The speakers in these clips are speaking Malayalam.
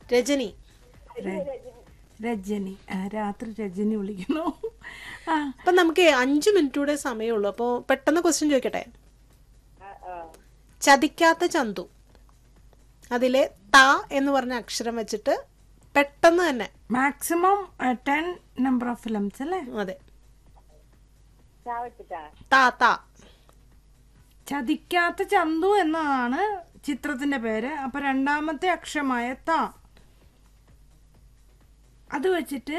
രജനി രജനി ആ, രാത്രി രജനി വിളിക്കുന്നു ആ അപ്പൊ നമുക്ക് അഞ്ചു മിനിറ്റ് കൂടെ സമയമുള്ളൂ അപ്പൊ പെട്ടെന്ന് ക്വസ്റ്റ്യൻ ചോദിക്കട്ടെ ചതിക്കാത്ത ചന്തു അതിലെ ത എന്ന് പറഞ്ഞ അക്ഷരം വെച്ചിട്ട് പെട്ടെന്ന് തന്നെ maximum ten number of films അല്ലേ അതെ ചാവച്ചിട്ടാ താ താ ചതിക്കാത്ത ചന്തു എന്നതാണ് ചിത്രത്തിന്റെ പേര് അപ്പൊ രണ്ടാമത്തെ അക്ഷരമായ ത അത് വെച്ചിട്ട്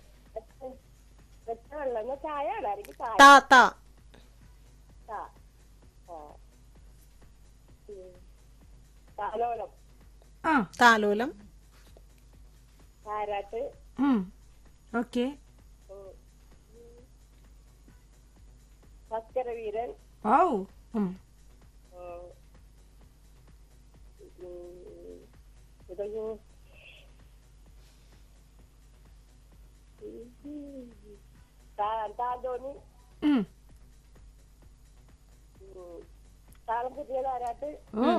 വെച്ച വെള്ളം എന്നാ ചായ ആണെങ്കിൽ ചായ താ താ ആ. ആ. ഉം. താലോലം ആ താലോലം താരാട്ട് ഓക്കെ ഭസ്കര വീരൻ ഓ ഉം. ഉം. ഇതയ്യോ താന്തോന്നി ഉം. താളം പുതിയ താരാട്ട് ഓ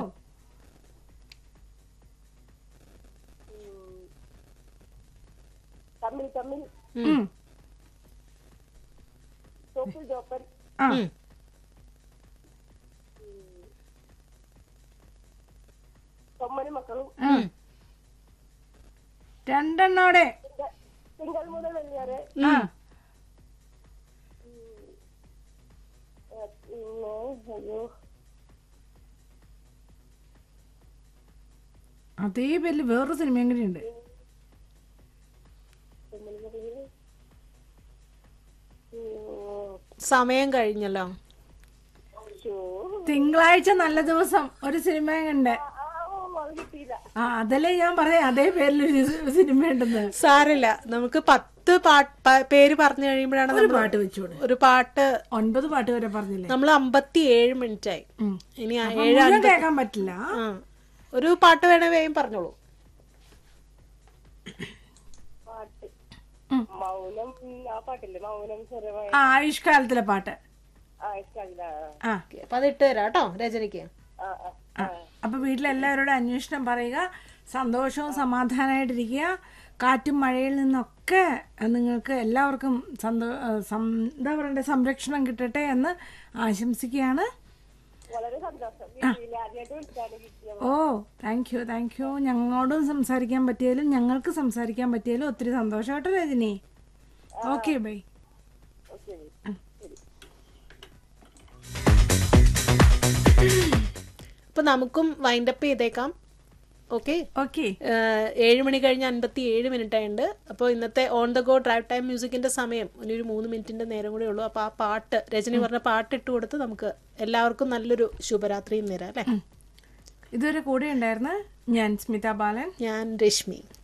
തമ്മിൽ തമ്മിൽ ഉം. തോപ്പിൽ ജോപ്പൻ ആ ഉം. തൊമ്മനും മക്കളും ഉം. രണ്ടെണ്ണോടെ തിങ്കൾ- തിങ്കൾ മുതൽ വെള്ളിയാറ് ആ പിന്നെ അയ്യോ അതേ പേരിൽ വേറൊരു സിനിമയും കൂടി ഉണ്ട് സമയം കഴിഞ്ഞല്ലോ തിങ്കളാഴ്ച നല്ല ദിവസം ഒരു സിനിമയും കണ്ട് അത് കിട്ടിയില്ല ആ അതല്ലേ ഞാൻ പറയാം അതേ പേരിൽ ഒരു സിനിമ ഉണ്ടെന്ന് സാരില്ല നമുക്ക് പത്ത് പാട്ട് പ- പേര് പറഞ്ഞു കഴിയുമ്പോഴാണ് ഒരു നമ്മൾ പാട്ട് വെച്ചോട് ഒരു പാട്ട് ഒൻപത് പാട്ട് വരെ പറഞ്ഞില്ലേ നമ്മൾ അമ്പത്തി ഏഴ് മിനിറ്റ് ആയി ഉം. ഇനി ആ അപ്പൊ ഏഴ് മുഴുവൻ അൻപത്തി- കേൾക്കാൻ പറ്റില്ല ആ ഒരു പാട്ട് വേണേ വേഗം പറഞ്ഞോളൂ പാട്ട് ഉം. മൗനം ആ പാട്ടില്ലേ മൗനം ചെറുവായ ആ ആയുഷ്കാലത്തിലെ പാട്ട് ആ ഇഷ്ടമില്ല ആ ഓക്കേ, അപ്പൊ അത് ഇട്ട് തരാം കേട്ടോ രജനിക്ക് ആ ആ ആ. അപ്പൊ വീട്ടിലെല്ലാവരോടും അന്വേഷണം പറയുക സന്തോഷവും സമാധാനമായിട്ടിരിക്കുക കാറ്റും മഴയിൽ നിന്നൊക്കെ നിങ്ങൾക്ക് എല്ലാവർക്കും സന്തോ ആ, സം- എന്താ പറയണ്ടേ സംരക്ഷണം കിട്ടട്ടെ എന്ന് ആശംസിക്കുകയാണ് വളരെ സന്തോഷം വീട്ടിൽ ആദ്യമായിട്ട് വിളിച്ചാണ് കിട്ടിയത് oh thank you thank you ഞങ്ങളോടും സംസാരിക്കാൻ പറ്റിയാലും ഞങ്ങൾക്ക് സംസാരിക്കാൻ പറ്റിയാലും ഒത്തിരി സന്തോഷം കേട്ടോ രജനി ഓക്കെ ബൈ ഓക്കെ അപ്പൊ നമുക്കും വൈൻഡപ്പ് ചെയ്തേക്കാം ഓക്കെ ഓക്കെ ഏഴ് മണി കഴിഞ്ഞ് അൻപത്തി ഏഴ് മിനിറ്റ് ആയിട്ടുണ്ട് അപ്പോൾ ഇന്നത്തെ on the go drive time മ്യൂസിക്കിന്റെ സമയം ഇനി ഒരു മൂന്ന് മിനിറ്റിന്റെ നേരം കൂടെ ഉള്ളൂ അപ്പോൾ ആ പാട്ട് രജനി പറഞ്ഞ പാട്ട് ഇട്ട് കൊടുത്ത് നമുക്ക് എല്ലാവർക്കും നല്ലൊരു ശുഭരാത്രിയും നേരം അല്ലേ ഇതുവരെ കൂടെ ഉണ്ടായിരുന്ന ഞാൻ സ്മിത ബാലൻ ഞാൻ രശ്മി